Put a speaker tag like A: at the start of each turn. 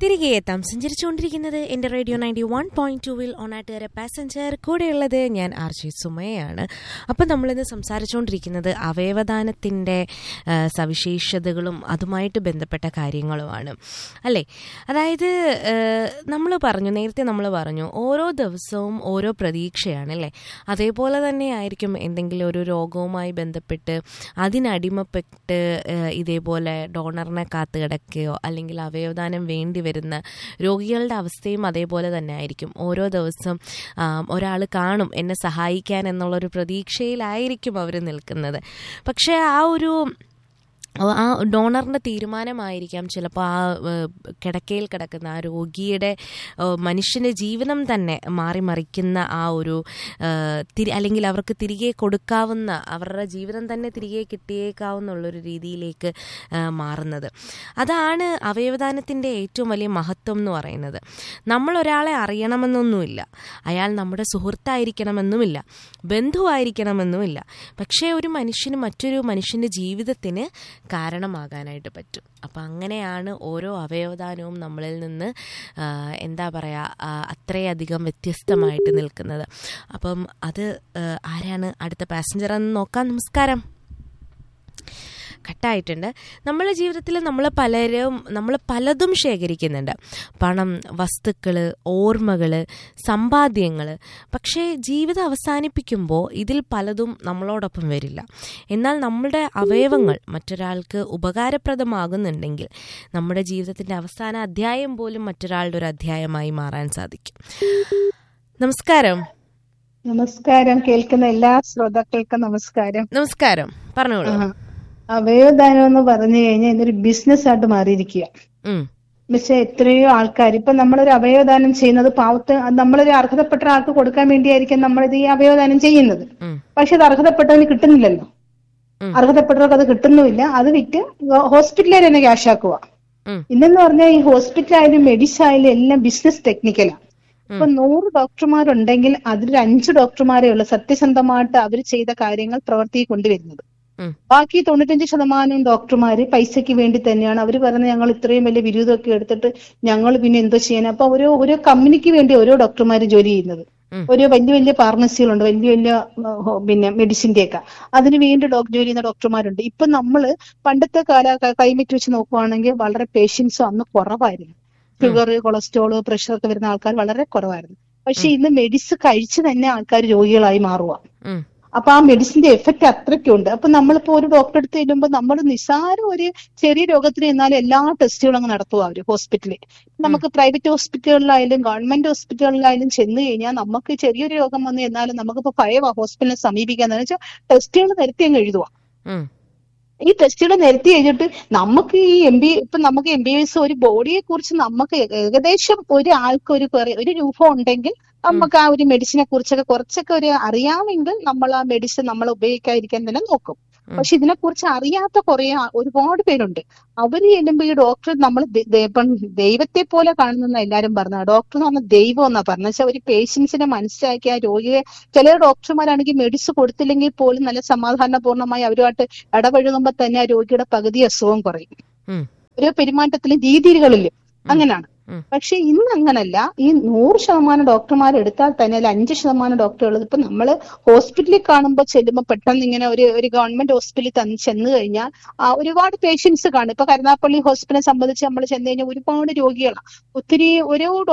A: തിരികെ എത്താം സഞ്ചരിച്ചുകൊണ്ടിരിക്കുന്നത് എൻ്റെ റേഡിയോ നയൻറ്റി വൺ പോയിന്റ് ടുവിൽ ഓണാട്ടുകാരെ പാസഞ്ചർ കൂടെയുള്ളത് ഞാൻ ആർ ജി സുമയാണ് അപ്പം നമ്മളിന്ന് സംസാരിച്ചുകൊണ്ടിരിക്കുന്നത് അവയവദാനത്തിൻ്റെ ആ, സവിശേഷതകളും അതുമായിട്ട് ബന്ധപ്പെട്ട കാര്യങ്ങളുമാണ് അല്ലേ അതായത് നമ്മൾ പറഞ്ഞു നേരത്തെ നമ്മൾ പറഞ്ഞു ഓരോ ദിവസവും ഓരോ പ്രതീക്ഷയാണ് അല്ലേ അതേപോലെ തന്നെ ആയിരിക്കും എന്തെങ്കിലും ഒരു രോഗവുമായി ബന്ധപ്പെട്ട് അതിനടിമപ്പെട്ട് ആ, ഇതേപോലെ ഡോണറിനെ കാത്തു കിടക്കുകയോ അല്ലെങ്കിൽ അവയവദാനം വേണ്ടി വരുന്ന രോഗികളുടെ അവസ്ഥയും അതേപോലെ തന്നെ ആയിരിക്കും ഓരോ ദിവസം ഒരാൾ കാണും എന്നെ സഹായിക്കാൻ എന്നുള്ളൊരു പ്രതീക്ഷയിലായിരിക്കും അവർ നിൽക്കുന്നത് പക്ഷേ ആ ഒരു ആ ഡോണറിൻ്റെ തീരുമാനമായിരിക്കാം ചിലപ്പോൾ ആ ഏഹ്, കിടക്കയിൽ കിടക്കുന്ന ആ രോഗിയുടെ ഏഹ്, മനുഷ്യൻ്റെ ജീവിതം തന്നെ മാറി മറിക്കുന്ന ആ ഒരു ഏഹ്, തിരി അല്ലെങ്കിൽ അവർക്ക് തിരികെ കൊടുക്കാവുന്ന അവരുടെ ജീവിതം തന്നെ തിരികെ കിട്ടിയേക്കാവുന്നുള്ളൊരു രീതിയിലേക്ക് ഏഹ്, മാറുന്നത് അതാണ് അവയവദാനത്തിൻ്റെ ഏറ്റവും വലിയ മഹത്വം എന്ന് പറയുന്നത് നമ്മൾ ഒരാളെ അറിയണമെന്നൊന്നുമില്ല അയാൾ നമ്മുടെ സുഹൃത്തായിരിക്കണമെന്നുമില്ല ബന്ധുവായിരിക്കണമെന്നുമില്ല പക്ഷേ ഒരു മനുഷ്യന് മറ്റൊരു മനുഷ്യൻ്റെ ജീവിതത്തിന് കാരണമാകാനായിട്ട് പറ്റും അപ്പം അങ്ങനെയാണ് ഓരോ അവയവദാനവും നമ്മളിൽ നിന്ന് ആ, എന്താ പറയുക അത്രയധികം വ്യത്യസ്തമായിട്ട് നിൽക്കുന്നത് അപ്പം അത് ആ, ആരാണ് അടുത്ത പാസഞ്ചർ എന്ന് നോക്കാം നമസ്കാരം കട്ടായിട്ടുണ്ട് നമ്മുടെ ജീവിതത്തിൽ നമ്മൾ പലരും നമ്മൾ പലതും ശേഖരിക്കുന്നുണ്ട് പണം വസ്തുക്കൾ ഓർമ്മകൾ സമ്പാദ്യങ്ങൾ പക്ഷേ ജീവിതം അവസാനിപ്പിക്കുമ്പോൾ ഇതിൽ പലതും നമ്മളോടൊപ്പം വരില്ല എന്നാൽ നമ്മുടെ അവയവങ്ങൾ മറ്റൊരാൾക്ക് ഉപകാരപ്രദമാകുന്നുണ്ടെങ്കിൽ നമ്മുടെ ജീവിതത്തിൻ്റെ അവസാന അധ്യായം പോലും മറ്റൊരാളുടെ ഒരു അധ്യായമായി മാറാൻ സാധിക്കും നമസ്കാരം
B: നമസ്കാരം കേൾക്കുന്ന എല്ലാ ശ്രോതാക്കൾക്കും നമസ്കാരം
A: നമസ്കാരം പറഞ്ഞോളൂ
B: ആ, അവയവദാനം എന്ന് പറഞ്ഞു കഴിഞ്ഞാൽ ഇതൊരു ബിസിനസ് ആയിട്ട് മാറിയിരിക്കുക
A: ഉം,
B: പക്ഷെ എത്രയോ ആൾക്കാർ ഇപ്പൊ നമ്മളൊരു അവയവദാനം ചെയ്യുന്നത് പാവത്ത് അത് നമ്മളൊരു അർഹതപ്പെട്ട ആൾക്ക് കൊടുക്കാൻ വേണ്ടിയായിരിക്കും നമ്മളിത് ഈ അവയവദാനം ചെയ്യുന്നത്
A: ഉം,
B: പക്ഷെ അത് അർഹതപ്പെട്ടവന് കിട്ടുന്നില്ലല്ലോ
A: ഉം.
B: അർഹതപ്പെട്ടവർക്ക് അത് കിട്ടുന്നുമില്ല അത് വിറ്റ് ഹോസ്പിറ്റലിൽ തന്നെ ക്യാഷ് ആക്കുക
A: ഉം.
B: ഇന്നെന്ന് പറഞ്ഞാൽ ഈ ഹോസ്പിറ്റലായാലും മെഡിസിൻ ആയാലും എല്ലാം ബിസിനസ് ടെക്നിക്കലാണ് ഇപ്പൊ നൂറ് ഡോക്ടർമാരുണ്ടെങ്കിൽ അതിൽ അഞ്ച് ഡോക്ടർമാരേ ഉള്ളൂ സത്യസന്ധമായിട്ട് അവർ ചെയ്ത കാര്യങ്ങൾ പ്രവർത്തിയിൽ കൊണ്ടുവരുന്നത്
A: ഉം.
B: ബാക്കി തൊണ്ണൂറ്റഞ്ച് ശതമാനം ഡോക്ടർമാര് പൈസയ്ക്ക് വേണ്ടി തന്നെയാണ് അവർ പറഞ്ഞത് ഞങ്ങൾ ഇത്രയും വലിയ ബിരുദമൊക്കെ എടുത്തിട്ട് ഞങ്ങൾ പിന്നെ എന്തോ ചെയ്യാൻ അപ്പൊ ഓരോ ഓരോ കമ്പനിക്ക് വേണ്ടി ഓരോ ഡോക്ടർമാർ ജോലി ചെയ്യുന്നത്
A: ഉം.
B: ഒരു വലിയ വലിയ ഫാർമസികളുണ്ട് വലിയ വലിയ ആ, ഹോ- പിന്നെ മെഡിസിന്റെ ഒക്കെ അതിന് വേണ്ടി ഡോക്ടർ ജോലി ചെയ്യുന്ന ഡോക്ടർമാരുണ്ട് ഇപ്പൊ നമ്മള് പണ്ടത്തെ കാല ക്ലൈമറ്റ് വെച്ച് നോക്കുവാണെങ്കിൽ വളരെ പേഷ്യൻസ് അന്ന് കുറവായിരുന്നു ഷുഗർ കൊളസ്ട്രോള് പ്രഷർ ഒക്കെ വരുന്ന ആൾക്കാർ വളരെ കുറവായിരുന്നു പക്ഷെ ഇന്ന് മെഡിസിൻ കഴിച്ച് തന്നെ ആൾക്കാർ രോഗികളായി മാറുക
A: ഉം,
B: അപ്പൊ ആ മെഡിസിന്റെ എഫക്റ്റ് അത്രയ്ക്കുണ്ട് അപ്പൊ നമ്മളിപ്പോ ഒരു ഡോക്ടറെ അടുത്ത് ചെല്ലുമ്പോൾ നമ്മൾ നിസ്സാരം ഒരു ചെറിയ രോഗത്തിന് ചെന്നാലും എല്ലാ ടെസ്റ്റുകളും അങ്ങ് നടത്തുക അവര് ഹോസ്പിറ്റലിൽ നമുക്ക് പ്രൈവറ്റ് ഹോസ്പിറ്റലുകളിലായാലും ഗവൺമെന്റ് ഹോസ്പിറ്റലുകളിലായാലും ചെന്ന് കഴിഞ്ഞാൽ നമുക്ക് ചെറിയൊരു രോഗം വന്നു ചെന്നാലും നമുക്കിപ്പോ പഴയ ഹോസ്പിറ്റലിനെ സമീപിക്കാന്ന് വെച്ചാൽ ടെസ്റ്റുകൾ നിരത്തി അങ്ങ് എഴുതുക
A: ഉം,
B: ഈ ടെസ്റ്റുകൾ നിരത്തി കഴിഞ്ഞിട്ട് നമുക്ക് ഈ എം ബി ഇപ്പൊ നമുക്ക് എം ബി എസ് ഒരു ബോഡിയെ കുറിച്ച് നമുക്ക് ഏകദേശം ഒരു ആൾക്ക് ഒരു കുറെ- ഒരു രൂപം ഉണ്ടെങ്കിൽ നമുക്ക് ആ ഒരു മെഡിസിനെ കുറിച്ചൊക്കെ കുറച്ചൊക്കെ ഒരു അറിയാമെങ്കിൽ നമ്മൾ ആ മെഡിസിൻ നമ്മൾ ഉപയോഗിക്കാതിരിക്കാൻ തന്നെ നോക്കും
A: ഉം.
B: പക്ഷെ ഇതിനെ കുറിച്ച് അറിയാത്ത കുറെ ആ- ഒരുപാട് പേരുണ്ട് അവര് ചെല്ലുമ്പോ ഈ ഡോക്ടർ നമ്മൾ ദൈവത്തെ പോലെ കാണുന്ന എല്ലാരും പറഞ്ഞ ഡോക്ടർ എന്ന് പറഞ്ഞാൽ ദൈവം എന്നാ പറഞ്ഞ വെച്ചാൽ ഒരു പേഷ്യൻസിനെ മനസ്സിലാക്കി ആ രോഗിയെ ചില ഡോക്ടർമാരാണെങ്കിൽ മെഡിസിൻ കൊടുത്തില്ലെങ്കിൽ പോലും നല്ല സമാധാനപൂർണ്ണമായി അവരുമായിട്ട് ഇടപഴകുമ്പോൾ തന്നെ ആ രോഗിയുടെ പകുതി അസുഖം കുറയും
A: ഉം,
B: ഓരോ പെരുമാറ്റത്തിലും രീതികളിലും അങ്ങനെയാണ്
A: ഉം.
B: പക്ഷെ ഇന്ന് അങ്ങനല്ല ഈ നൂറ് ശതമാനം ഡോക്ടർമാർ എടുത്താൽ തന്നെ അതിൽ അഞ്ച് ശതമാനം ഡോക്ടറുകൾ ഇപ്പൊ നമ്മള് ഹോസ്പിറ്റലിൽ കാണുമ്പോൾ ചെല്ലുമ്പോൾ പെട്ടെന്ന് ഇങ്ങനെ ഒരു ഒരു ഗവൺമെന്റ് ഹോസ്പിറ്റലിൽ തന്ന് ചെന്ന് കഴിഞ്ഞാൽ ആ, ഒരുപാട് പേഷ്യൻസ് കാണും ഇപ്പൊ കരുനാപ്പള്ളി ഹോസ്പിറ്റലിനെ സംബന്ധിച്ച് നമ്മൾ ചെന്ന് കഴിഞ്ഞാൽ ഒരുപാട് രോഗികളാണ് ഒത്തിരി ഓരോ